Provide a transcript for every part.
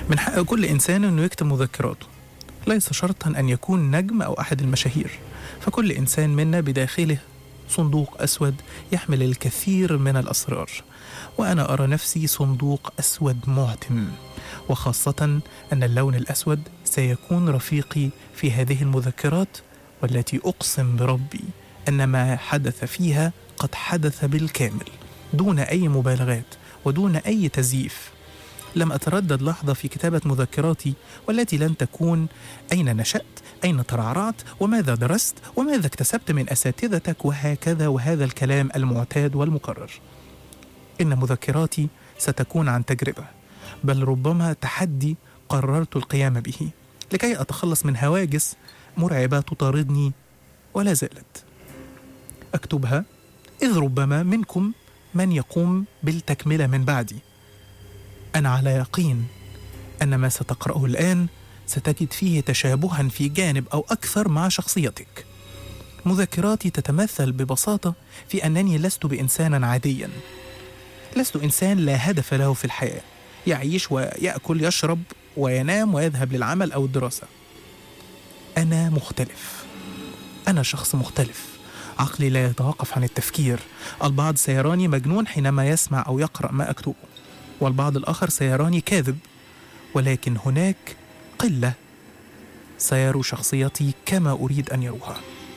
من حق كل إنسان أنه يكتب مذكراته ليس شرطا أن يكون نجم أو أحد المشاهير فكل إنسان منا بداخله صندوق أسود يحمل الكثير من الأسرار وأنا أرى نفسي صندوق أسود معتم وخاصة أن اللون الأسود سيكون رفيقي في هذه المذكرات والتي أقسم بربي أن ما حدث فيها قد حدث بالكامل دون أي مبالغات ودون أي تزييف لم أتردد لحظة في كتابة مذكراتي والتي لن تكون أين نشأت أين ترعرعت وماذا درست وماذا اكتسبت من أساتذتك وهكذا وهذا الكلام المعتاد والمكرر إن مذكراتي ستكون عن تجربة بل ربما تحدي قررت القيام به لكي أتخلص من هواجس مرعبة تطاردني ولا زالت أكتبها إذ ربما منكم من يقوم بالتكملة من بعدي أنا على يقين أن ما ستقرأه الآن ستجد فيه تشابها في جانب أو أكثر مع شخصيتك مذكراتي تتمثل ببساطة في أنني لست بإنسانا عاديا لست إنسان لا هدف له في الحياة يعيش ويأكل يشرب وينام ويذهب للعمل أو الدراسة أنا مختلف أنا شخص مختلف عقلي لا يتوقف عن التفكير البعض سيراني مجنون حينما يسمع أو يقرأ ما أكتبه والبعض الآخر سيراني كاذب ولكن هناك قلة سيروا شخصيتي كما أريد أن يروها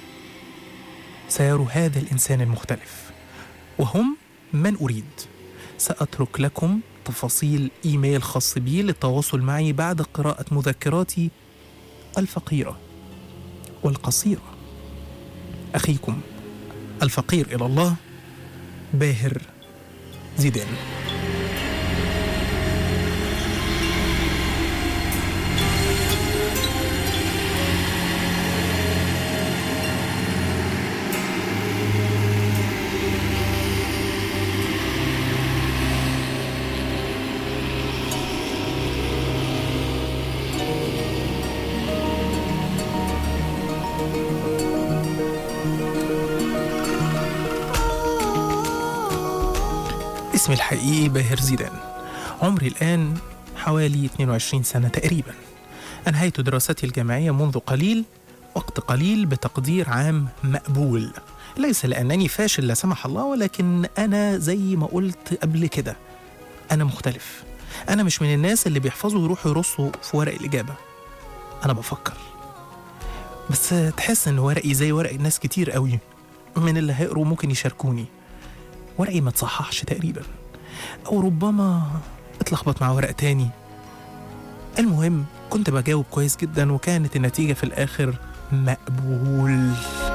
سيروا هذا الإنسان المختلف وهم من أريد سأترك لكم تفاصيل إيميل خاص بي للتواصل معي بعد قراءة مذكراتي الفقيرة والقصيرة أخيكم الفقير إلى الله باهر زيدان اسمي الحقيقي باهر زيدان عمري الآن حوالي 22 سنة تقريبا أنهيت دراستي الجامعية منذ قليل وقت قليل بتقدير عام مقبول ليس لأنني فاشل لا سمح الله ولكن أنا زي ما قلت قبل كده أنا مختلف أنا مش من الناس اللي بيحفظوا ويروحوا يرصوا في ورق الإجابة أنا بفكر بس تحس إن ورقي زي ورق ناس كتير قوي من اللي هيقروا ممكن يشاركوني ورقي ما تصححش تقريبا أو ربما اتلخبط مع ورق تاني المهم كنت بجاوب كويس جدا وكانت النتيجة في الآخر مقبول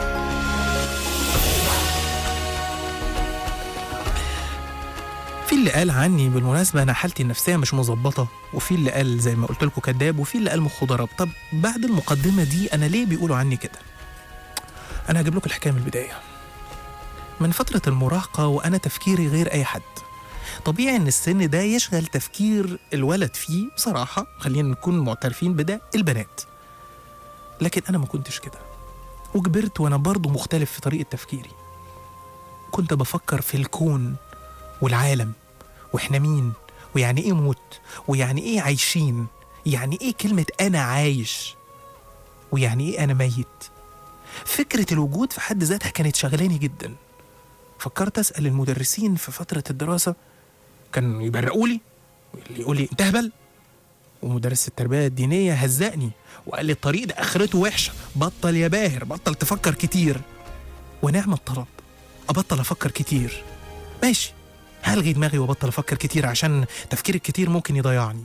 في اللي قال عني بالمناسبة أنا حالتي النفسية مش مظبطة وفي اللي قال زي ما قلت لكم كذاب وفي اللي قال مخ ضرب طب بعد المقدمة دي أنا ليه بيقولوا عني كده؟ أنا هجيب لكم الحكاية من البداية من فترة المراهقة وأنا تفكيري غير أي حد طبيعي إن السن ده يشغل تفكير الولد فيه بصراحة خلينا نكون معترفين بده البنات لكن أنا ما كنتش كده وكبرت وأنا برضو مختلف في طريقة تفكيري كنت بفكر في الكون والعالم وإحنا مين ويعني إيه موت ويعني إيه عايشين يعني إيه كلمة أنا عايش ويعني إيه أنا ميت فكرة الوجود في حد ذاتها كانت شغلاني جدا فكرت أسأل المدرسين في فترة الدراسة كانوا يبرقوا لي اللي يقول لي انت هبل ومدرس التربية الدينية هزقني وقال لي الطريق ده آخرته وحشة بطل يا باهر بطل تفكر كتير ونعم الطلب أبطل أفكر كتير ماشي هلغي دماغي وأبطل أفكر كتير عشان تفكير الكتير ممكن يضيعني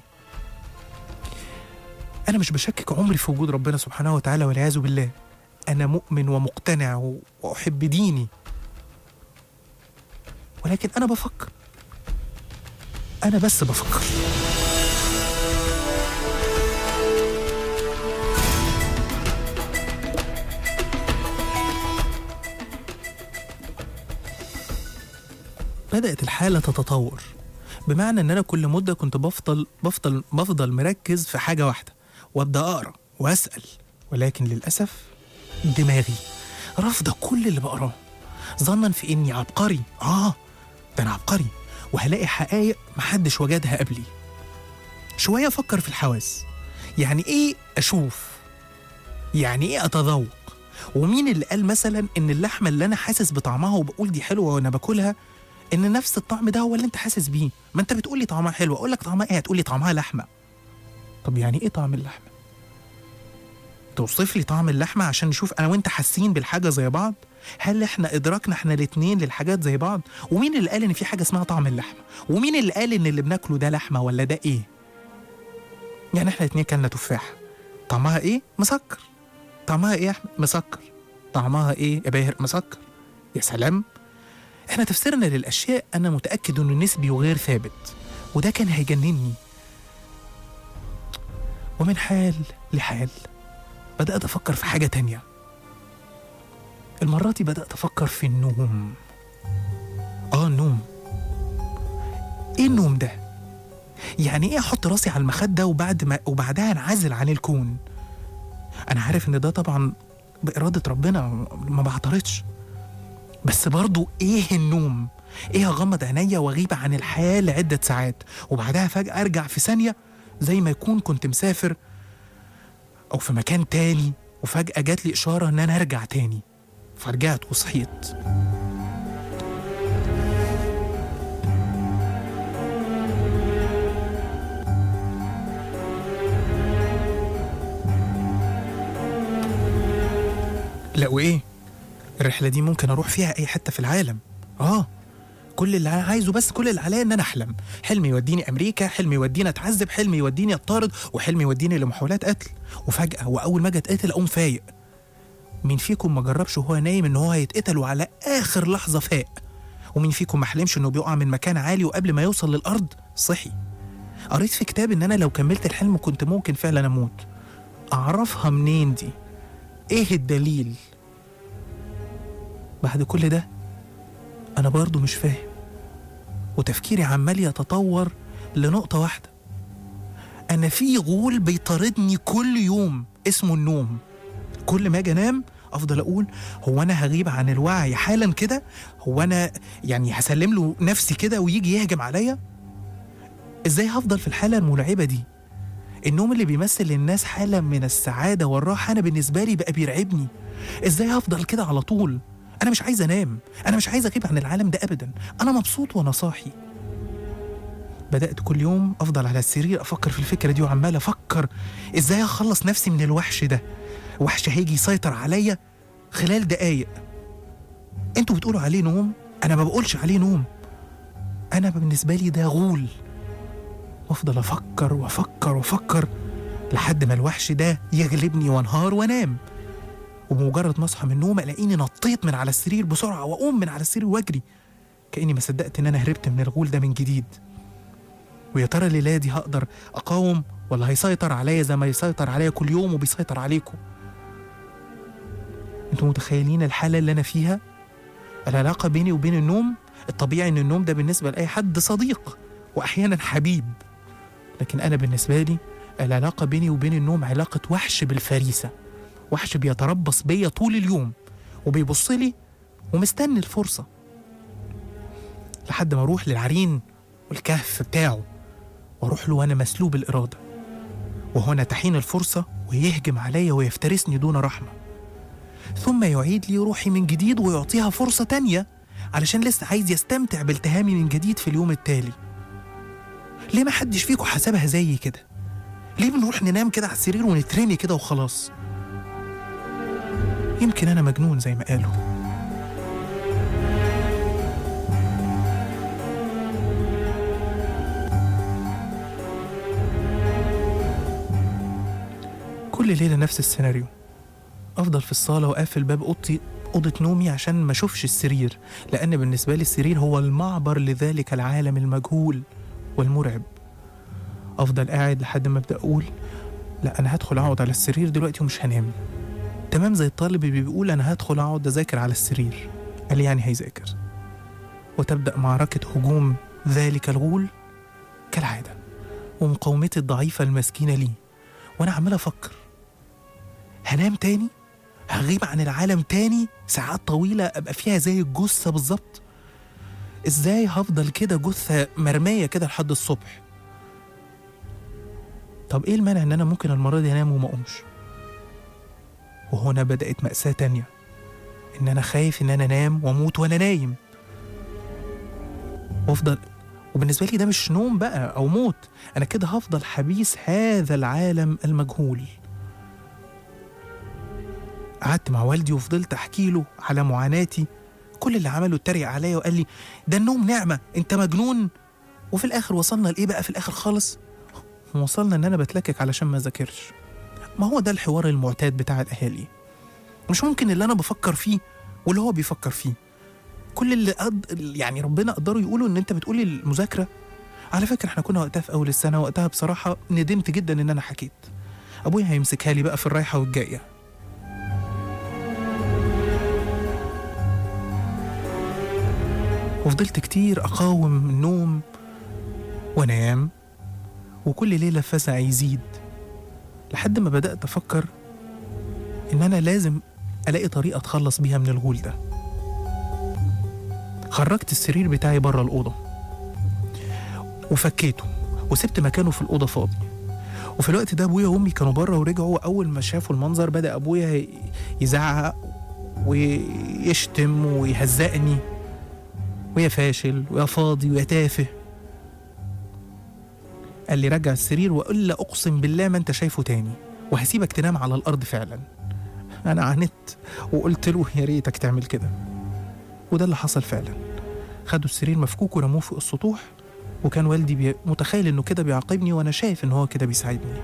أنا مش بشكك عمري في وجود ربنا سبحانه وتعالى والعياذ بالله أنا مؤمن ومقتنع و- وأحب ديني ولكن أنا بفكر أنا بس بفكر بدأت الحالة تتطور بمعنى إن أنا كل مدة كنت بفضل بفضل بفضل مركز في حاجة واحدة وأبدأ أقرأ وأسأل ولكن للأسف دماغي رافضة كل اللي بقراه ظنا في إني عبقري آه ده أنا عبقري وهلاقي حقايق محدش وجدها قبلي شوية أفكر في الحواس يعني إيه أشوف يعني إيه أتذوق ومين اللي قال مثلا إن اللحمة اللي أنا حاسس بطعمها وبقول دي حلوة وأنا باكلها إن نفس الطعم ده هو اللي أنت حاسس بيه ما أنت بتقول لي طعمها حلو أقول لك طعمها إيه هتقول لي طعمها لحمة طب يعني إيه طعم اللحمة توصف لي طعم اللحمة عشان نشوف أنا وأنت حاسين بالحاجة زي بعض هل احنا ادركنا احنا الاتنين للحاجات زي بعض ومين اللي قال ان في حاجه اسمها طعم اللحمه ومين اللي قال ان اللي بناكله ده لحمه ولا ده ايه يعني احنا الاتنين كلنا تفاحه طعمها ايه مسكر طعمها ايه يا احمد مسكر طعمها ايه يا باهر مسكر يا سلام احنا تفسيرنا للاشياء انا متاكد انه نسبي وغير ثابت وده كان هيجنني ومن حال لحال بدات افكر في حاجه تانيه المرة دي بدأت أفكر في النوم آه النوم إيه النوم ده؟ يعني إيه أحط راسي على المخدة وبعد ما وبعدها أنعزل عن الكون؟ أنا عارف إن ده طبعا بإرادة ربنا ما بعترضش بس برضو إيه النوم؟ إيه أغمض عينيا وأغيب عن الحياة لعدة ساعات وبعدها فجأة أرجع في ثانية زي ما يكون كنت مسافر أو في مكان تاني وفجأة جات لي إشارة إن أنا أرجع تاني فرجعت وصحيت لا وايه الرحله دي ممكن اروح فيها اي حته في العالم اه كل اللي انا عايزه بس كل اللي عليا ان انا احلم حلمي يوديني امريكا حلمي يوديني اتعذب حلمي يوديني اطارد وحلمي يوديني لمحاولات قتل وفجاه واول ما اجي اتقتل اقوم فايق مين فيكم ما جربش وهو نايم ان هو هيتقتل وعلى اخر لحظه فاق ومين فيكم ما حلمش انه بيقع من مكان عالي وقبل ما يوصل للارض صحي قريت في كتاب ان انا لو كملت الحلم كنت ممكن فعلا اموت اعرفها منين دي ايه الدليل بعد كل ده انا برضو مش فاهم وتفكيري عمال يتطور لنقطه واحده انا في غول بيطاردني كل يوم اسمه النوم كل ما اجي انام افضل اقول هو انا هغيب عن الوعي حالا كده هو انا يعني هسلم له نفسي كده ويجي يهجم عليا ازاي هفضل في الحاله المرعبه دي النوم اللي بيمثل للناس حاله من السعاده والراحه انا بالنسبه لي بقى بيرعبني ازاي هفضل كده على طول انا مش عايز انام انا مش عايز اغيب عن العالم ده ابدا انا مبسوط وانا صاحي بدأت كل يوم أفضل على السرير أفكر في الفكرة دي وعمال أفكر إزاي أخلص نفسي من الوحش ده وحش هيجي يسيطر عليا خلال دقايق انتوا بتقولوا عليه نوم انا ما بقولش عليه نوم انا بالنسبه لي ده غول وافضل افكر وافكر وافكر لحد ما الوحش ده يغلبني وانهار وانام وبمجرد ما اصحى من النوم الاقيني نطيت من على السرير بسرعه واقوم من على السرير واجري كاني ما صدقت ان انا هربت من الغول ده من جديد ويا ترى الليله دي هقدر اقاوم ولا هيسيطر عليا زي ما يسيطر عليا كل يوم وبيسيطر عليكم انتوا متخيلين الحاله اللي انا فيها العلاقه بيني وبين النوم الطبيعي ان النوم ده بالنسبه لاي حد صديق واحيانا حبيب لكن انا بالنسبه لي العلاقه بيني وبين النوم علاقه وحش بالفريسه وحش بيتربص بيا طول اليوم وبيبص لي ومستني الفرصه لحد ما اروح للعرين والكهف بتاعه واروح له وانا مسلوب الاراده وهنا تحين الفرصه ويهجم عليا ويفترسني دون رحمه ثم يعيد لي روحي من جديد ويعطيها فرصة تانية علشان لسه عايز يستمتع بالتهامي من جديد في اليوم التالي ليه ما حدش فيكم حسبها زي كده ليه بنروح ننام كده على السرير ونترمي كده وخلاص يمكن أنا مجنون زي ما قالوا كل ليلة نفس السيناريو افضل في الصاله واقفل باب اوضتي اوضه نومي عشان ما اشوفش السرير لان بالنسبه لي السرير هو المعبر لذلك العالم المجهول والمرعب افضل قاعد لحد ما ابدا اقول لا انا هدخل اقعد على السرير دلوقتي ومش هنام تمام زي الطالب اللي بيقول انا هدخل اقعد اذاكر على السرير قال يعني هيذاكر وتبدا معركه هجوم ذلك الغول كالعاده ومقاومتي الضعيفه المسكينه ليه وانا عمال افكر هنام تاني هغيب عن العالم تاني ساعات طويلة أبقى فيها زي الجثة بالظبط إزاي هفضل كده جثة مرمية كده لحد الصبح طب ايه المانع ان انا ممكن المره دي انام وما اقومش وهنا بدات ماساه تانية ان انا خايف ان انا انام واموت وانا نايم وافضل وبالنسبه لي ده مش نوم بقى او موت انا كده هفضل حبيس هذا العالم المجهول قعدت مع والدي وفضلت احكي له على معاناتي كل اللي عمله اتريق عليا وقال لي ده النوم نعمه انت مجنون وفي الاخر وصلنا لايه بقى في الاخر خالص وصلنا ان انا بتلكك علشان ما ذاكرش ما هو ده الحوار المعتاد بتاع الاهالي مش ممكن اللي انا بفكر فيه واللي هو بيفكر فيه كل اللي قد يعني ربنا قدروا يقولوا ان انت بتقولي المذاكره على فكره احنا كنا وقتها في اول السنه وقتها بصراحه ندمت جدا ان انا حكيت ابويا هيمسكها لي بقى في الرايحه والجايه وفضلت كتير اقاوم النوم وانام وكل ليله فزع يزيد لحد ما بدات افكر ان انا لازم الاقي طريقه اتخلص بيها من الغول ده خرجت السرير بتاعي بره الاوضه وفكيته وسبت مكانه في الاوضه فاضي وفي الوقت ده ابويا وامي كانوا بره ورجعوا اول ما شافوا المنظر بدا ابويا يزعق ويشتم ويهزقني ويا فاشل ويا فاضي ويا تافه قال لي رجع السرير والا اقسم بالله ما انت شايفه تاني وهسيبك تنام على الارض فعلا انا عانت وقلت له يا ريتك تعمل كده وده اللي حصل فعلا خدوا السرير مفكوك ورموه فوق السطوح وكان والدي بي... متخيل انه كده بيعاقبني وانا شايف ان هو كده بيساعدني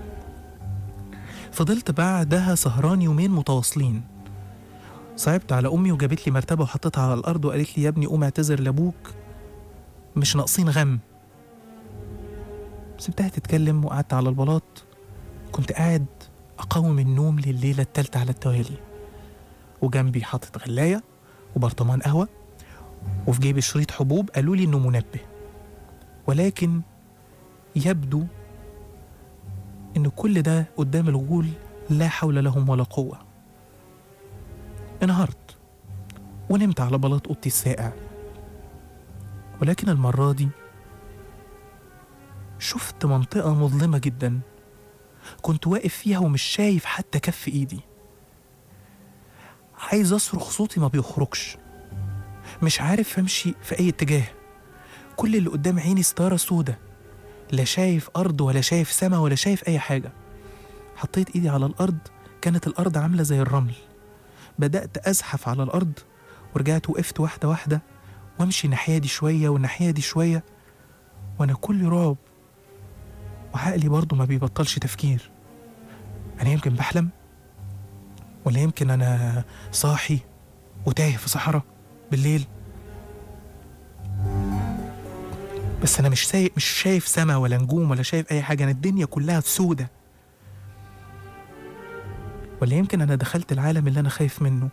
فضلت بعدها سهران يومين متواصلين صعبت على امي وجابت لي مرتبه وحطيتها على الارض وقالت لي يا ابني قوم اعتذر لابوك مش ناقصين غم سبتها تتكلم وقعدت على البلاط كنت قاعد اقاوم النوم لليله التالتة على التوالي وجنبي حاطط غلايه وبرطمان قهوه وفي جيبي شريط حبوب قالوا لي انه منبه ولكن يبدو ان كل ده قدام الغول لا حول لهم ولا قوه انهارت ونمت على بلاط اوضتي الساقع ولكن المره دي شفت منطقه مظلمه جدا كنت واقف فيها ومش شايف حتى كف ايدي عايز اصرخ صوتي ما بيخرجش مش عارف امشي في اي اتجاه كل اللي قدام عيني ستارة سودة لا شايف أرض ولا شايف سما ولا شايف أي حاجة حطيت إيدي على الأرض كانت الأرض عاملة زي الرمل بدأت أزحف على الأرض ورجعت وقفت واحدة واحدة وأمشي الناحية دي شوية والناحية دي شوية وأنا كل رعب وعقلي برضه ما بيبطلش تفكير أنا يمكن بحلم ولا يمكن أنا صاحي وتايه في صحراء بالليل بس انا مش سايق مش شايف سما ولا نجوم ولا شايف اي حاجه انا الدنيا كلها سودة ولا يمكن انا دخلت العالم اللي انا خايف منه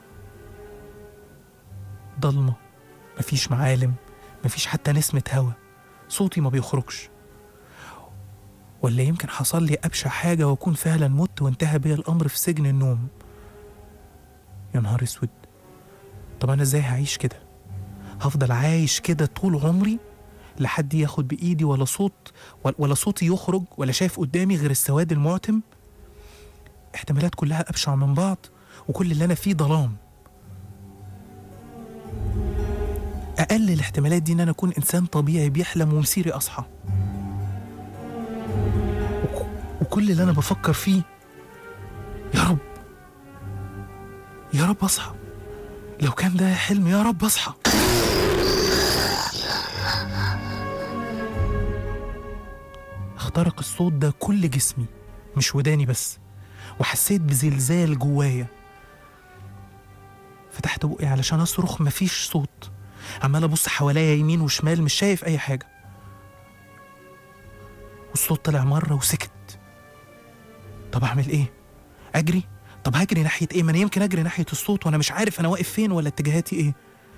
ضلمه مفيش معالم مفيش حتى نسمه هوا صوتي ما بيخرجش ولا يمكن حصل لي ابشع حاجه واكون فعلا مت وانتهى بيا الامر في سجن النوم يا نهار اسود طب انا ازاي هعيش كده هفضل عايش كده طول عمري لحد ياخد بايدي ولا صوت ولا صوتي يخرج ولا شايف قدامي غير السواد المعتم احتمالات كلها ابشع من بعض وكل اللي انا فيه ظلام اقل الاحتمالات دي ان انا اكون انسان طبيعي بيحلم ومسيري اصحى وك- وكل اللي انا بفكر فيه يا رب يا رب اصحى لو كان ده حلم يا رب اصحى اخترق الصوت ده كل جسمي مش وداني بس وحسيت بزلزال جوايا فتحت بقي علشان اصرخ مفيش صوت عمال ابص حواليا يمين وشمال مش شايف اي حاجه والصوت طلع مره وسكت طب اعمل ايه اجري طب هجري ناحيه ايه ما انا يمكن اجري ناحيه الصوت وانا مش عارف انا واقف فين ولا اتجاهاتي ايه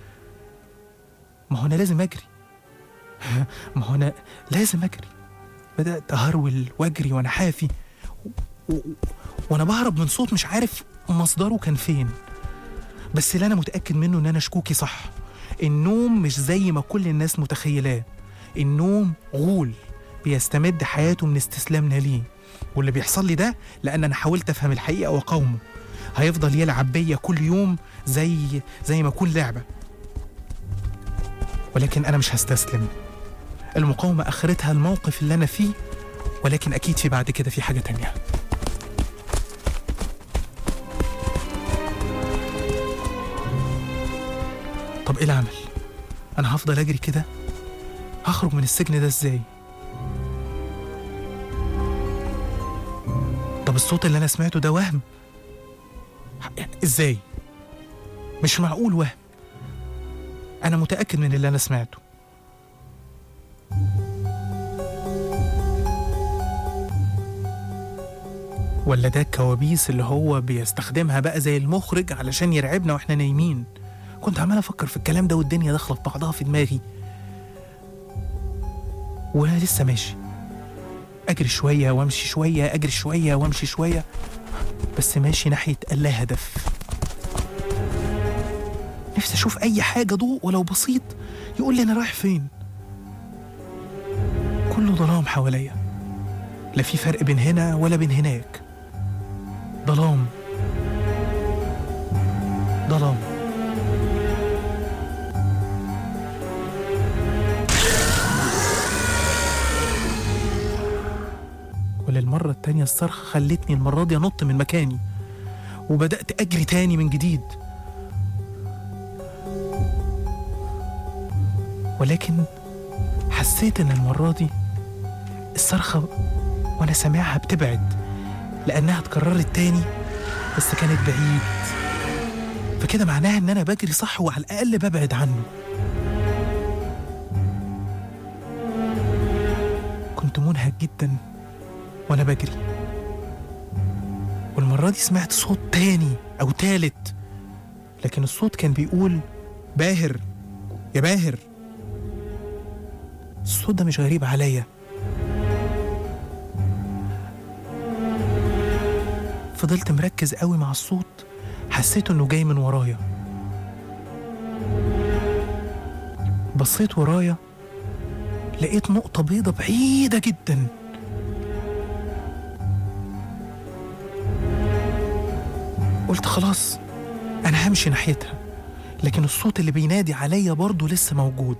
ما هو انا لازم اجري ما هو انا لازم اجري بدات اهرول واجري وانا حافي و... و... وانا بهرب من صوت مش عارف مصدره كان فين بس اللي انا متاكد منه ان انا شكوكي صح النوم مش زي ما كل الناس متخيلاه النوم غول بيستمد حياته من استسلامنا ليه واللي بيحصل لي ده لأن أنا حاولت أفهم الحقيقة وأقاومه هيفضل يلعب بيا كل يوم زي زي ما أكون لعبة ولكن أنا مش هستسلم المقاومة آخرتها الموقف اللي أنا فيه ولكن أكيد في بعد كده في حاجة تانية طب إيه العمل؟ أنا هفضل أجري كده؟ هخرج من السجن ده إزاي؟ طب الصوت اللي أنا سمعته ده وهم؟ إزاي؟ مش معقول وهم أنا متأكد من اللي أنا سمعته ولا ده الكوابيس اللي هو بيستخدمها بقى زي المخرج علشان يرعبنا واحنا نايمين كنت عمال افكر في الكلام ده والدنيا داخله في بعضها في دماغي وانا لسه ماشي اجري شويه وامشي شويه اجري شويه وامشي شويه بس ماشي ناحيه اللا هدف نفسي اشوف اي حاجه ضوء ولو بسيط يقول لي انا رايح فين كله ظلام حواليا لا في فرق بين هنا ولا بين هناك ظلام ظلام وللمرة التانية الصرخة خلتني المرة دي أنط من مكاني وبدأت أجري تاني من جديد ولكن حسيت إن المرة دي الصرخة وأنا سامعها بتبعد لأنها اتكررت تاني بس كانت بعيد فكده معناها إن أنا بجري صح وعلى الأقل ببعد عنه كنت منهك جدا وأنا بجري والمرة دي سمعت صوت تاني أو تالت لكن الصوت كان بيقول باهر يا باهر الصوت ده مش غريب عليا فضلت مركز قوي مع الصوت حسيت انه جاي من ورايا بصيت ورايا لقيت نقطة بيضة بعيدة جدا قلت خلاص أنا همشي ناحيتها لكن الصوت اللي بينادي عليا برضه لسه موجود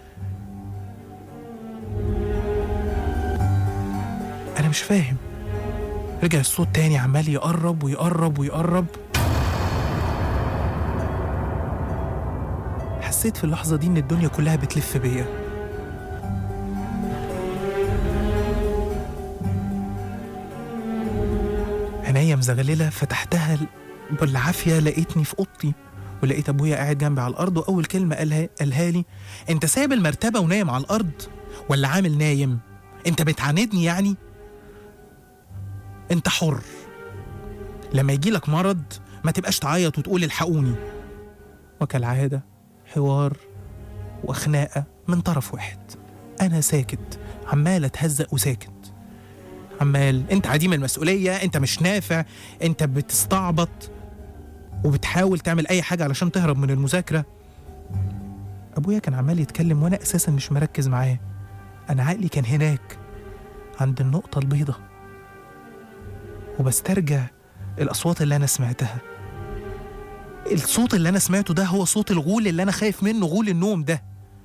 أنا مش فاهم رجع الصوت تاني عمال يقرب ويقرب ويقرب حسيت في اللحظة دي إن الدنيا كلها بتلف بيا عينيا مزغللة فتحتها بالعافية لقيتني في أوضتي ولقيت أبويا قاعد جنبي على الأرض وأول كلمة قالها, قالها لي أنت سايب المرتبة ونايم على الأرض ولا عامل نايم أنت بتعاندني يعني أنت حر لما يجيلك مرض ما تبقاش تعيط وتقول الحقوني وكالعادة حوار وخناقة من طرف واحد أنا ساكت عمال أتهزق وساكت عمال أنت عديم المسؤولية أنت مش نافع أنت بتستعبط وبتحاول تعمل أي حاجة علشان تهرب من المذاكرة أبويا كان عمال يتكلم وأنا أساسا مش مركز معاه أنا عقلي كان هناك عند النقطة البيضة وبسترجع الأصوات اللي أنا سمعتها الصوت اللي أنا سمعته ده هو صوت الغول اللي أنا خايف منه غول النوم ده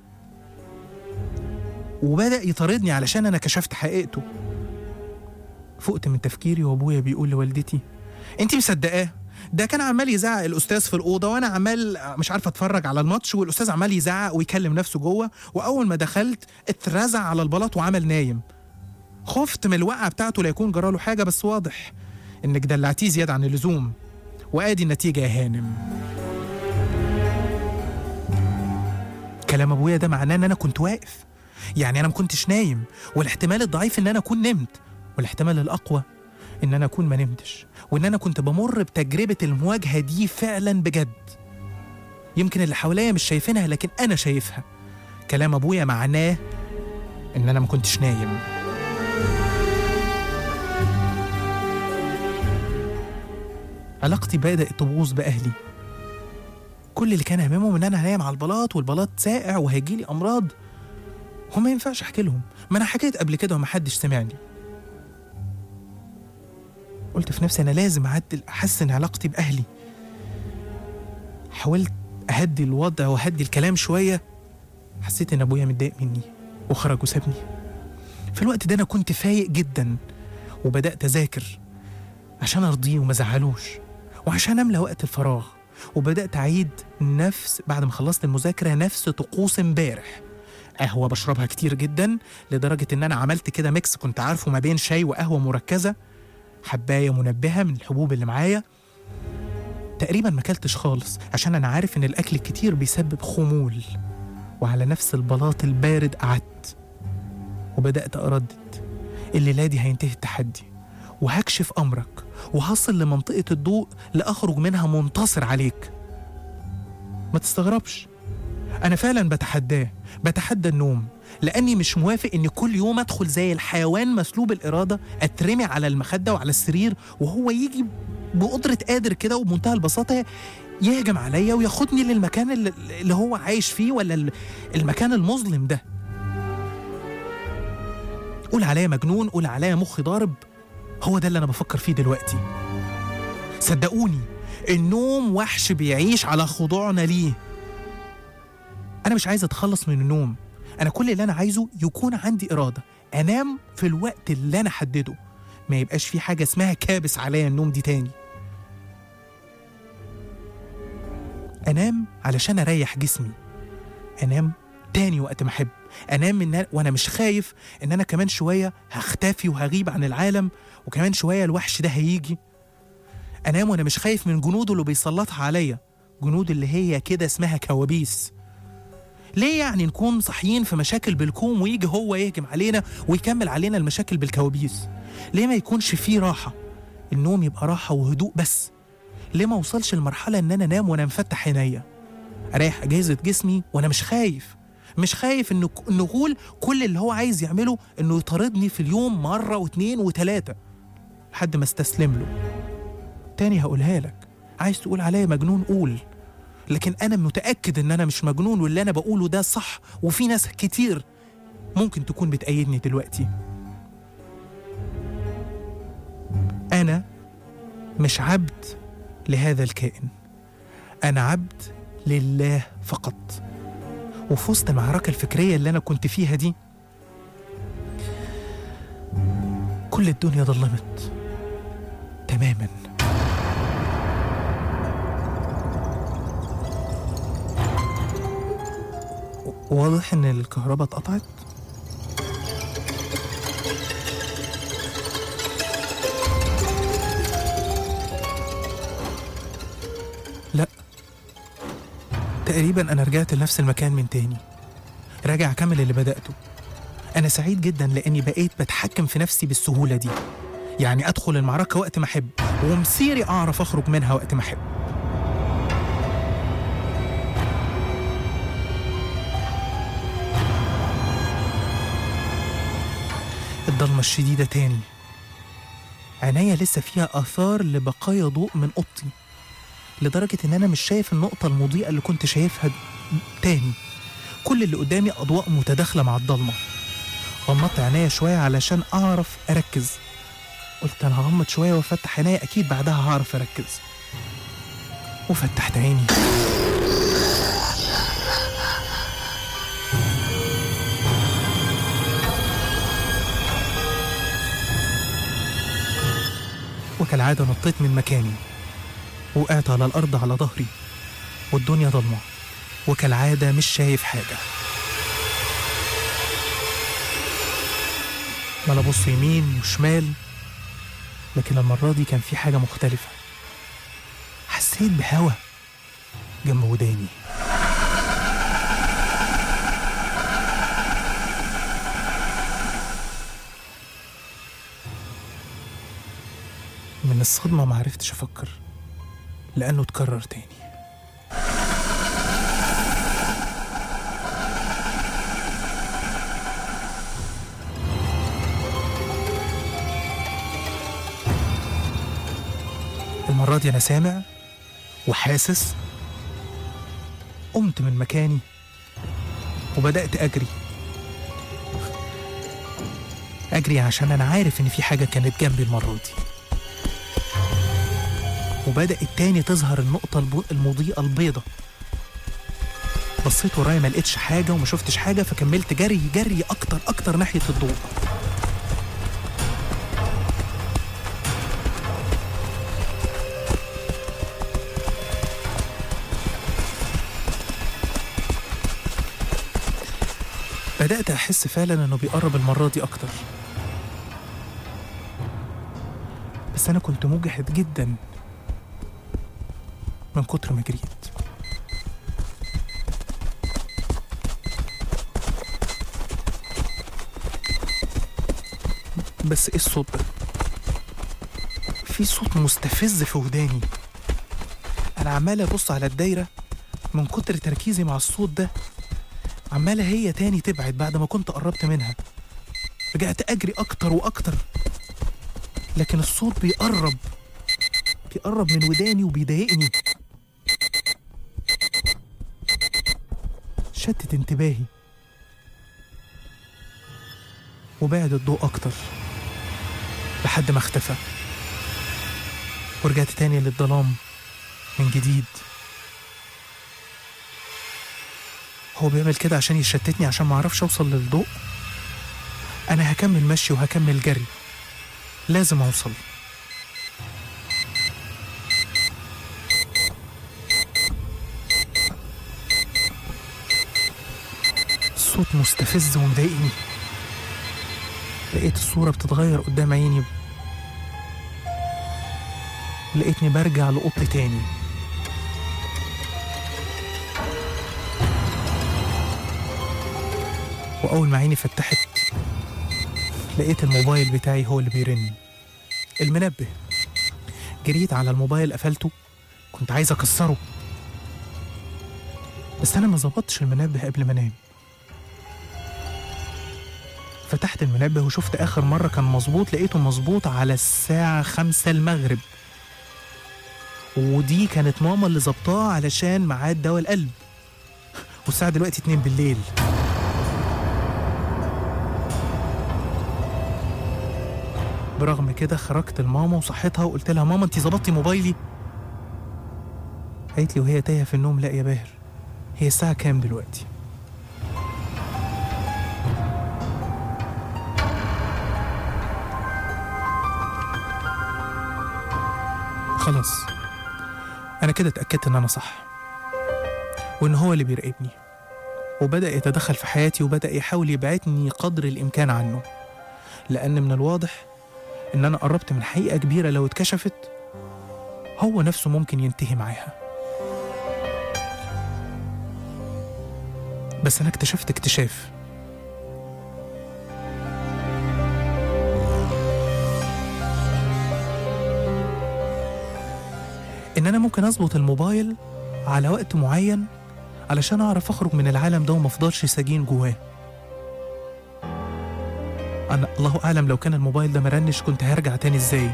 وبدأ يطاردني علشان أنا كشفت حقيقته فقت من تفكيري وأبويا بيقول لوالدتي أنت مصدقاه ده كان عمال يزعق الاستاذ في الاوضه وانا عمال مش عارفه اتفرج على الماتش والاستاذ عمال يزعق ويكلم نفسه جوه واول ما دخلت اترزع على البلاط وعمل نايم خفت من الوقعه بتاعته لا يكون جراله حاجه بس واضح انك دلعتيه زياده عن اللزوم وادي النتيجه يا هانم كلام ابويا ده معناه ان انا كنت واقف يعني انا ما كنتش نايم والاحتمال الضعيف ان انا اكون نمت والاحتمال الاقوى ان انا اكون ما نمتش وان انا كنت بمر بتجربه المواجهه دي فعلا بجد يمكن اللي حواليا مش شايفينها لكن انا شايفها كلام ابويا معناه ان انا ما كنتش نايم علاقتي بدأت تبوظ بأهلي كل اللي كان هممهم إن أنا هنام على البلاط والبلاط ساقع وهيجيلي أمراض وما ينفعش احكي لهم ما انا حكيت قبل كده ومحدش سمعني قلت في نفسي انا لازم اعدل احسن علاقتي باهلي حاولت اهدي الوضع واهدي الكلام شويه حسيت ان ابويا متضايق مني وخرج وسابني في الوقت ده انا كنت فايق جدا وبدات اذاكر عشان ارضيه وما ازعلوش وعشان املى وقت الفراغ وبدات اعيد نفس بعد ما خلصت المذاكره نفس طقوس امبارح قهوه بشربها كتير جدا لدرجه ان انا عملت كده ميكس كنت عارفه ما بين شاي وقهوه مركزه حبايه منبهه من الحبوب اللي معايا تقريبا ما اكلتش خالص عشان انا عارف ان الاكل الكتير بيسبب خمول وعلى نفس البلاط البارد قعدت وبدات اردد الليله دي هينتهي التحدي وهكشف امرك وهصل لمنطقه الضوء لاخرج منها منتصر عليك ما تستغربش انا فعلا بتحداه بتحدى النوم لاني مش موافق ان كل يوم ادخل زي الحيوان مسلوب الاراده اترمي على المخده وعلى السرير وهو يجي بقدره قادر كده وبمنتهى البساطه يهجم عليا وياخدني للمكان اللي اللي هو عايش فيه ولا ال- المكان المظلم ده قول عليا مجنون قول عليا مخي ضارب هو ده اللي انا بفكر فيه دلوقتي صدقوني النوم وحش بيعيش على خضوعنا ليه انا مش عايز اتخلص من النوم انا كل اللي انا عايزه يكون عندي اراده انام في الوقت اللي انا حدده ما يبقاش في حاجه اسمها كابس عليا النوم دي تاني انام علشان اريح جسمي انام تاني وقت ما احب انام من وانا مش خايف ان انا كمان شويه هختفي وهغيب عن العالم وكمان شويه الوحش ده هيجي انام وانا مش خايف من جنوده اللي بيسلطها عليا جنود اللي هي كده اسمها كوابيس ليه يعني نكون صاحيين في مشاكل بالكوم ويجي هو يهجم علينا ويكمل علينا المشاكل بالكوابيس ليه ما يكونش فيه راحة النوم يبقى راحة وهدوء بس ليه ما اوصلش لمرحلة ان انا انام وانا مفتح عينيا اريح اجهزة جسمي وانا مش خايف مش خايف ان ان غول كل اللي هو عايز يعمله انه يطاردني في اليوم مرة واتنين وتلاتة لحد ما استسلم له تاني هقولها لك عايز تقول عليا مجنون قول لكن انا متاكد ان انا مش مجنون واللي انا بقوله ده صح وفي ناس كتير ممكن تكون بتأيدني دلوقتي انا مش عبد لهذا الكائن انا عبد لله فقط وفي وسط المعركه الفكريه اللي انا كنت فيها دي كل الدنيا ضلمت تماما واضح ان الكهرباء اتقطعت لا تقريبا انا رجعت لنفس المكان من تاني راجع اكمل اللي بدأته انا سعيد جدا لاني بقيت بتحكم في نفسي بالسهولة دي يعني ادخل المعركة وقت ما احب ومصيري اعرف اخرج منها وقت ما احب الضلمة الشديدة تاني عينيا لسه فيها آثار لبقايا ضوء من أوضتي لدرجة إن أنا مش شايف النقطة المضيئة اللي كنت شايفها تاني كل اللي قدامي أضواء متداخلة مع الضلمة غمضت عينيا شوية علشان أعرف أركز قلت أنا هغمض شوية وأفتح عينيا أكيد بعدها هعرف أركز وفتحت عيني وكالعادة نطيت من مكاني وقعت على الأرض على ظهري والدنيا ضلمة وكالعادة مش شايف حاجة عمال أبص يمين وشمال لكن المرة دي كان في حاجة مختلفة حسيت بهوا جنب وداني من الصدمة معرفتش أفكر لأنه اتكرر تاني المرة دي أنا سامع وحاسس قمت من مكاني وبدأت أجري أجري عشان أنا عارف إن في حاجة كانت جنبي المرة دي وبدأت تاني تظهر النقطة الب- المضيئة البيضة بصيت ورايا ما لقيتش حاجة وما شفتش حاجة فكملت جري جري أكتر أكتر ناحية الضوء بدأت أحس فعلا إنه بيقرب المرة دي أكتر بس أنا كنت مجهد جدا من كتر ما جريت بس ايه الصوت ده؟ في صوت مستفز في وداني انا عمال ابص على الدايره من كتر تركيزي مع الصوت ده عماله هي تاني تبعد بعد ما كنت قربت منها رجعت اجري اكتر واكتر لكن الصوت بيقرب بيقرب من وداني وبيضايقني شتت انتباهي وبعد الضوء أكتر لحد ما اختفى ورجعت تاني للظلام من جديد هو بيعمل كده عشان يشتتني عشان معرفش أوصل للضوء أنا هكمل مشي وهكمل جري لازم أوصل الصوت مستفز ومضايقني لقيت الصورة بتتغير قدام عيني لقيتني برجع لأوضتي تاني وأول ما عيني فتحت لقيت الموبايل بتاعي هو اللي بيرن المنبه جريت على الموبايل قفلته كنت عايز أكسره بس أنا ما ظبطتش المنبه قبل ما أنام فتحت المنبه وشفت آخر مرة كان مظبوط لقيته مظبوط على الساعة خمسة المغرب ودي كانت ماما اللي ظبطاه علشان ميعاد دواء القلب والساعة دلوقتي اتنين بالليل برغم كده خرجت لماما وصحيتها وقلت لها ماما انتي ظبطتي موبايلي قالت لي وهي تايهة في النوم لا يا باهر هي الساعة كام دلوقتي خلاص أنا كده اتأكدت إن أنا صح وإن هو اللي بيراقبني وبدأ يتدخل في حياتي وبدأ يحاول يبعدني قدر الإمكان عنه لأن من الواضح إن أنا قربت من حقيقة كبيرة لو اتكشفت هو نفسه ممكن ينتهي معاها بس أنا اكتشفت اكتشاف إن أنا ممكن أظبط الموبايل على وقت معين علشان أعرف أخرج من العالم ده وما أفضلش سجين جواه أنا الله أعلم لو كان الموبايل ده مرنش كنت هرجع تاني إزاي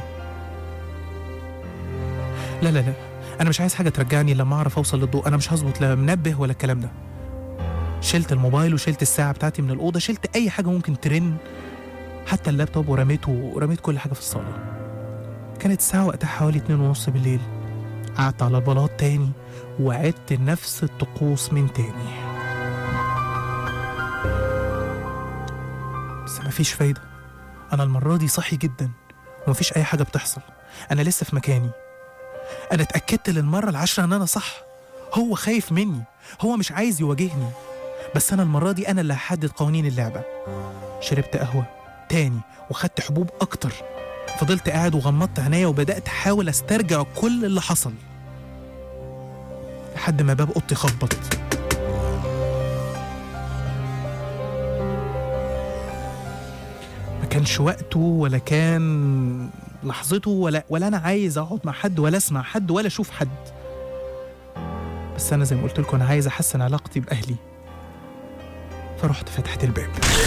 لا لا لا أنا مش عايز حاجة ترجعني لما أعرف أوصل للضوء أنا مش هظبط لا منبه ولا الكلام ده شلت الموبايل وشلت الساعة بتاعتي من الأوضة شلت أي حاجة ممكن ترن حتى اللابتوب ورميته ورميت كل حاجة في الصالة كانت الساعة وقتها حوالي اتنين ونص بالليل قعدت على البلاط تاني وعدت نفس الطقوس من تاني بس مفيش فايدة أنا المرة دي صحي جدا ومفيش أي حاجة بتحصل أنا لسه في مكاني أنا اتأكدت للمرة العاشرة إن أنا صح هو خايف مني هو مش عايز يواجهني بس أنا المرة دي أنا اللي هحدد قوانين اللعبة شربت قهوة تاني وخدت حبوب أكتر فضلت قاعد وغمضت عينيا وبدأت أحاول أسترجع كل اللي حصل لحد ما باب أوضتي خبط ما كانش وقته ولا كان لحظته ولا ولا أنا عايز أقعد مع حد ولا أسمع حد ولا أشوف حد بس أنا زي ما قلت لكم أنا عايز أحسن علاقتي بأهلي فرحت فتحت الباب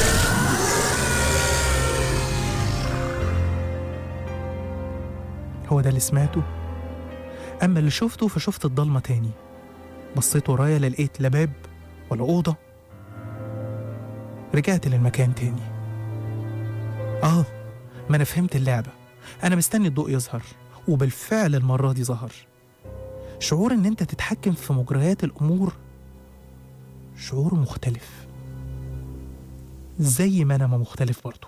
هو ده اللي سمعته أما اللي شفته فشفت الضلمة تاني بصيت ورايا لا لقيت لا باب ولا أوضة رجعت للمكان تاني آه ما أنا فهمت اللعبة أنا مستني الضوء يظهر وبالفعل المرة دي ظهر شعور إن أنت تتحكم في مجريات الأمور شعور مختلف زي ما أنا ما مختلف برضه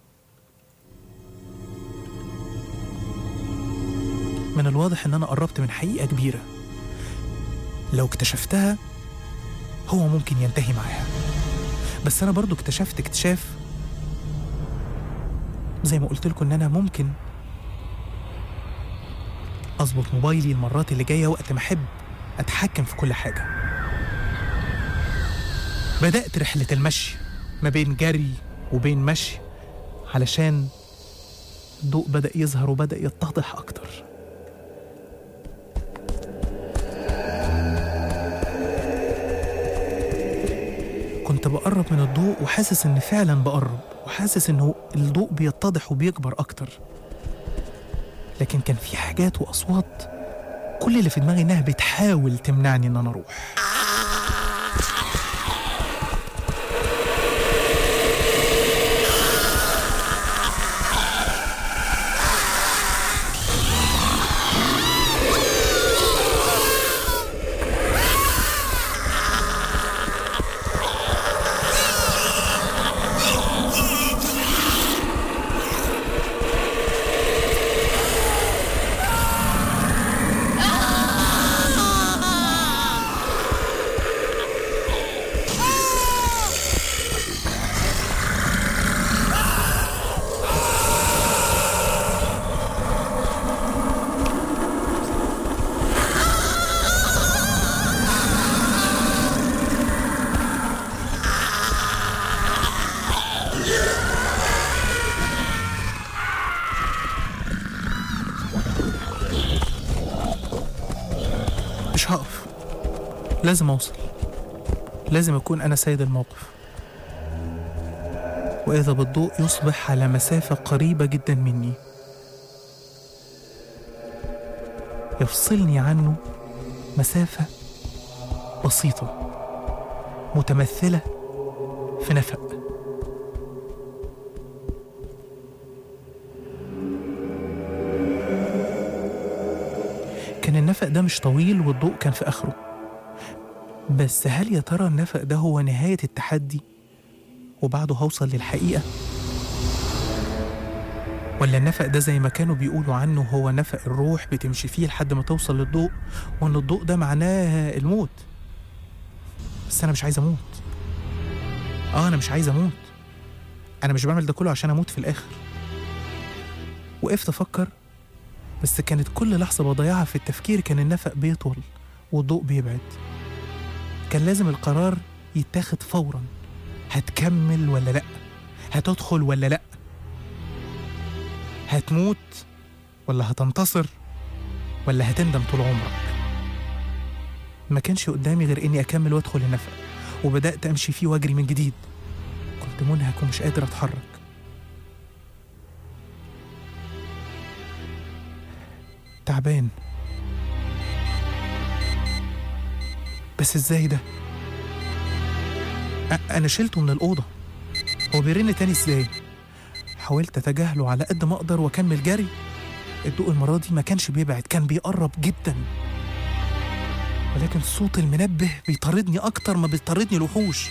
من الواضح إن أنا قربت من حقيقة كبيرة لو اكتشفتها هو ممكن ينتهي معاها بس أنا برضو اكتشفت اكتشاف زي ما قلت لكم إن أنا ممكن أظبط موبايلي المرات اللي جاية وقت ما أحب أتحكم في كل حاجة بدأت رحلة المشي ما بين جري وبين مشي علشان الضوء بدأ يظهر وبدأ يتضح أكتر كنت بقرب من الضوء وحاسس إن فعلا بقرب وحاسس إنه الضوء بيتضح وبيكبر أكتر لكن كان في حاجات وأصوات كل اللي في دماغي إنها بتحاول تمنعني إن أنا أروح مش هقف لازم أوصل لازم أكون أنا سيد الموقف وإذا بالضوء يصبح على مسافة قريبة جدا مني يفصلني عنه مسافة بسيطة متمثلة في نفق كان النفق ده مش طويل والضوء كان في آخره بس هل يا ترى النفق ده هو نهاية التحدي وبعده هوصل للحقيقة ولا النفق ده زي ما كانوا بيقولوا عنه هو نفق الروح بتمشي فيه لحد ما توصل للضوء وان الضوء ده معناه الموت بس انا مش عايز اموت اه انا مش عايز اموت انا مش بعمل ده كله عشان اموت في الاخر وقفت افكر بس كانت كل لحظة بضيعها في التفكير كان النفق بيطول والضوء بيبعد كان لازم القرار يتاخد فورا هتكمل ولا لأ هتدخل ولا لأ هتموت ولا هتنتصر ولا هتندم طول عمرك ما كانش قدامي غير اني اكمل وادخل النفق وبدات امشي فيه واجري من جديد كنت منهك ومش قادر اتحرك تعبان بس ازاي ده أ- انا شلته من الاوضه هو بيرن تاني ازاي حاولت اتجاهله على قد ما اقدر واكمل جري الضوء المره دي ما كانش بيبعد كان بيقرب جدا ولكن صوت المنبه بيطاردني اكتر ما بيطاردني الوحوش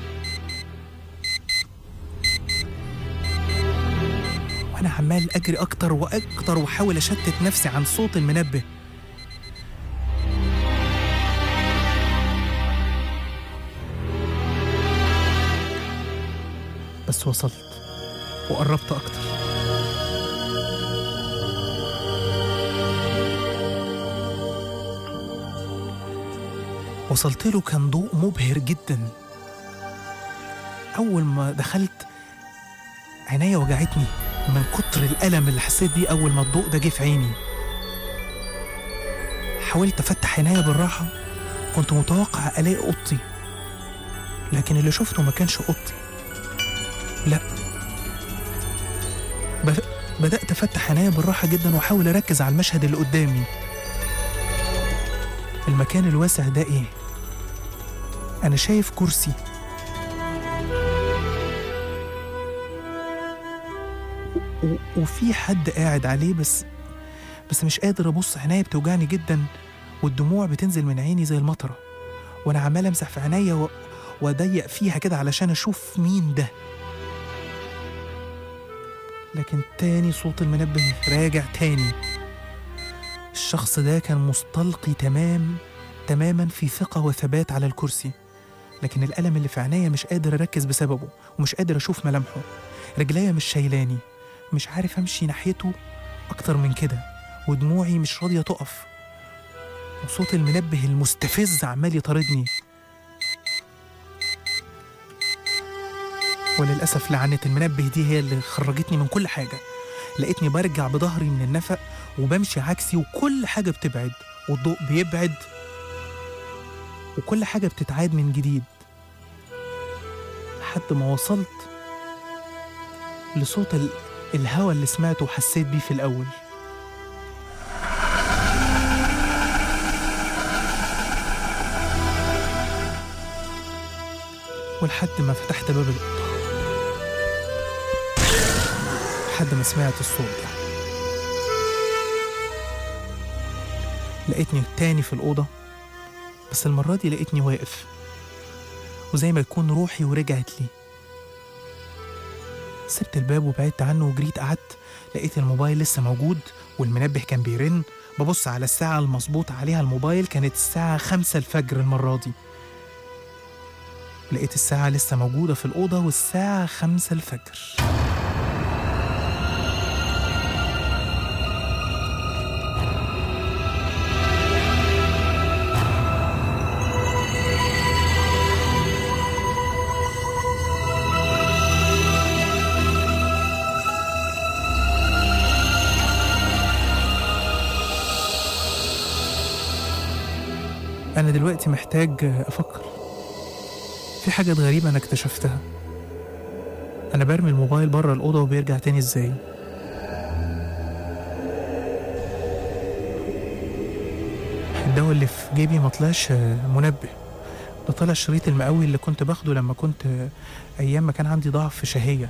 وانا عمال اجري اكتر واكتر واحاول اشتت نفسي عن صوت المنبه بس وصلت وقربت اكتر وصلت له كان ضوء مبهر جدا أول ما دخلت عينيا وجعتني من كتر الألم اللي حسيت بيه أول ما الضوء ده جه في عيني حاولت أفتح عينيا بالراحة كنت متوقع ألاقي أوضتي لكن اللي شفته ما كانش أوضتي لا ب- بدأت أفتح عينيا بالراحة جدا وأحاول أركز على المشهد اللي قدامي المكان الواسع ده إيه؟ أنا شايف كرسي و... وفي حد قاعد عليه بس بس مش قادر ابص عينيا بتوجعني جدا والدموع بتنزل من عيني زي المطره وانا عمال امسح في عينيا و... واضيق فيها كده علشان اشوف مين ده لكن تاني صوت المنبه راجع تاني الشخص ده كان مستلقي تمام تماما في ثقة وثبات على الكرسي لكن الألم اللي في عينيا مش قادر أركز بسببه ومش قادر أشوف ملامحه رجليا مش شايلاني مش عارف أمشي ناحيته أكتر من كده ودموعي مش راضية تقف وصوت المنبه المستفز عمال يطاردني وللأسف لعنة المنبه دي هي اللي خرجتني من كل حاجة لقيتني برجع بظهري من النفق وبمشي عكسي وكل حاجة بتبعد والضوء بيبعد وكل حاجة بتتعاد من جديد لحد ما وصلت لصوت ال... الهوا اللي سمعته وحسيت بيه في الأول ولحد ما فتحت باب الأوضة لحد ما سمعت الصوت ده لقيتني تاني في الأوضة بس المرة دي لقيتني واقف وزي ما يكون روحي ورجعت لي سبت الباب وبعدت عنه وجريت قعدت لقيت الموبايل لسه موجود والمنبه كان بيرن ببص على الساعة المظبوط عليها الموبايل كانت الساعة خمسة الفجر المرة دي لقيت الساعة لسه موجودة في الأوضة والساعة خمسة الفجر أنا دلوقتي محتاج أفكر في حاجات غريبة أنا اكتشفتها أنا برمي الموبايل بره الأوضة وبيرجع تاني إزاي الدواء اللي في جيبي ما طلعش منبه ده طلع الشريط المقوي اللي كنت باخده لما كنت أيام ما كان عندي ضعف شهية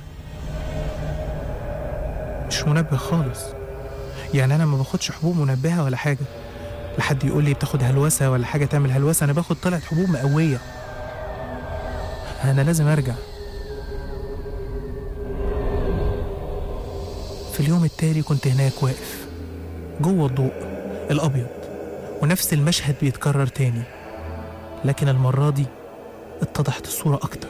مش منبه خالص يعني أنا ما باخدش حبوب منبهة ولا حاجة لحد يقول لي بتاخد هلوسة ولا حاجة تعمل هلوسة أنا باخد طلعت حبوب مقوية أنا لازم أرجع في اليوم التالي كنت هناك واقف جوه الضوء الأبيض ونفس المشهد بيتكرر تاني لكن المرة دي اتضحت الصورة أكتر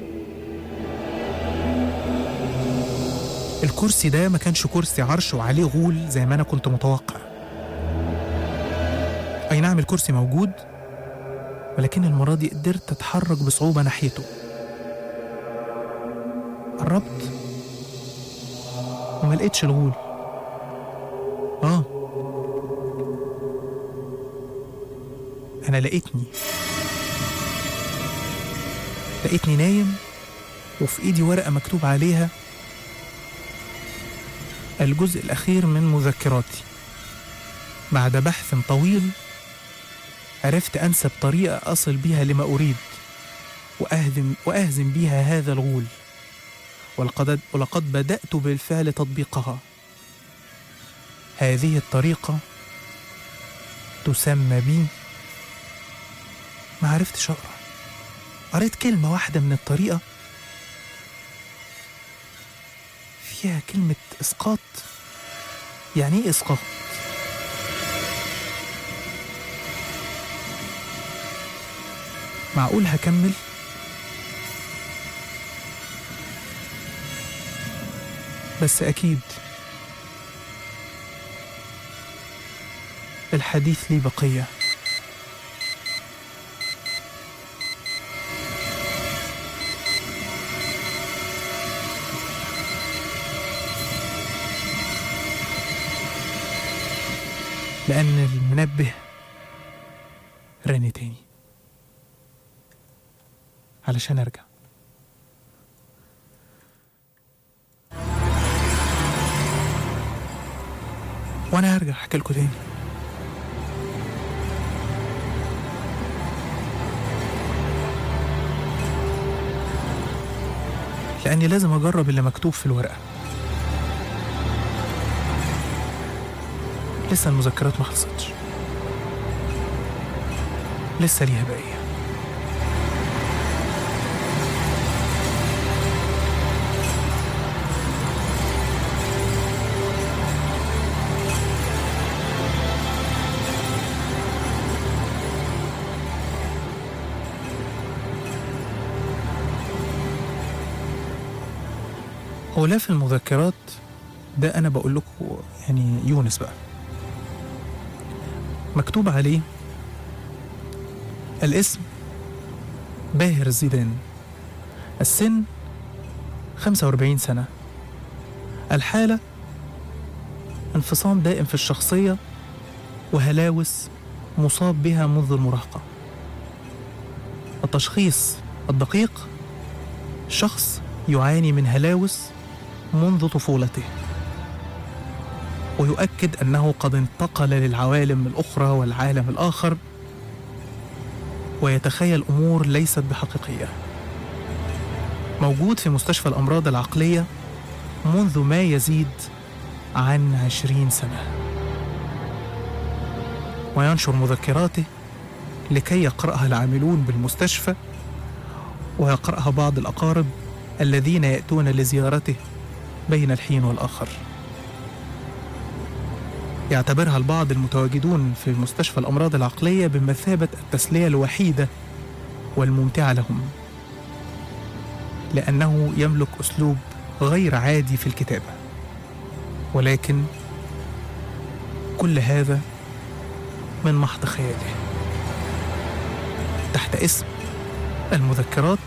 الكرسي ده ما كانش كرسي عرش وعليه غول زي ما أنا كنت متوقع أي نعم الكرسي موجود ولكن المرة دي قدرت أتحرك بصعوبة ناحيته قربت وما لقيتش الغول آه أنا لقيتني لقيتني نايم وفي إيدي ورقة مكتوب عليها الجزء الأخير من مذكراتي بعد بحث طويل عرفت أنسب طريقة أصل بها لما أريد وأهزم, وأهزم بها هذا الغول ولقد, ولقد بدأت بالفعل تطبيقها هذه الطريقة تسمى بي ما عرفتش أقرأ قريت كلمة واحدة من الطريقة فيها كلمة إسقاط يعني إيه إسقاط؟ معقول هكمل؟ بس أكيد الحديث لي بقية لأن المنبه رن تاني علشان أرجع وأنا هرجع أحكي لكم تاني لأني لازم أجرب اللي مكتوب في الورقة لسه المذكرات ما خلصتش لسه ليها بقية غلاف المذكرات ده أنا بقول لكم يعني يونس بقى مكتوب عليه الاسم باهر الزيدان السن 45 سنة الحالة انفصام دائم في الشخصية وهلاوس مصاب بها منذ المراهقة التشخيص الدقيق شخص يعاني من هلاوس منذ طفولته ويؤكد انه قد انتقل للعوالم الاخرى والعالم الاخر ويتخيل امور ليست بحقيقيه موجود في مستشفى الامراض العقليه منذ ما يزيد عن عشرين سنه وينشر مذكراته لكي يقراها العاملون بالمستشفى ويقراها بعض الاقارب الذين ياتون لزيارته بين الحين والاخر يعتبرها البعض المتواجدون في مستشفى الامراض العقليه بمثابه التسليه الوحيده والممتعه لهم لانه يملك اسلوب غير عادي في الكتابه ولكن كل هذا من محض خياله تحت اسم المذكرات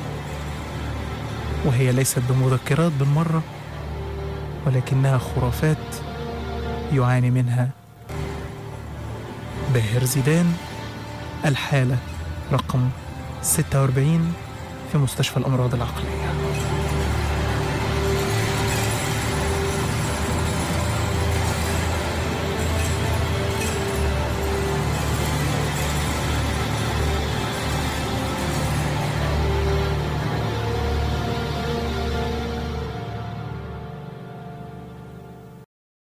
وهي ليست بمذكرات بالمره ولكنها خرافات يعاني منها باهر زيدان الحالة رقم 46 في مستشفى الأمراض العقلية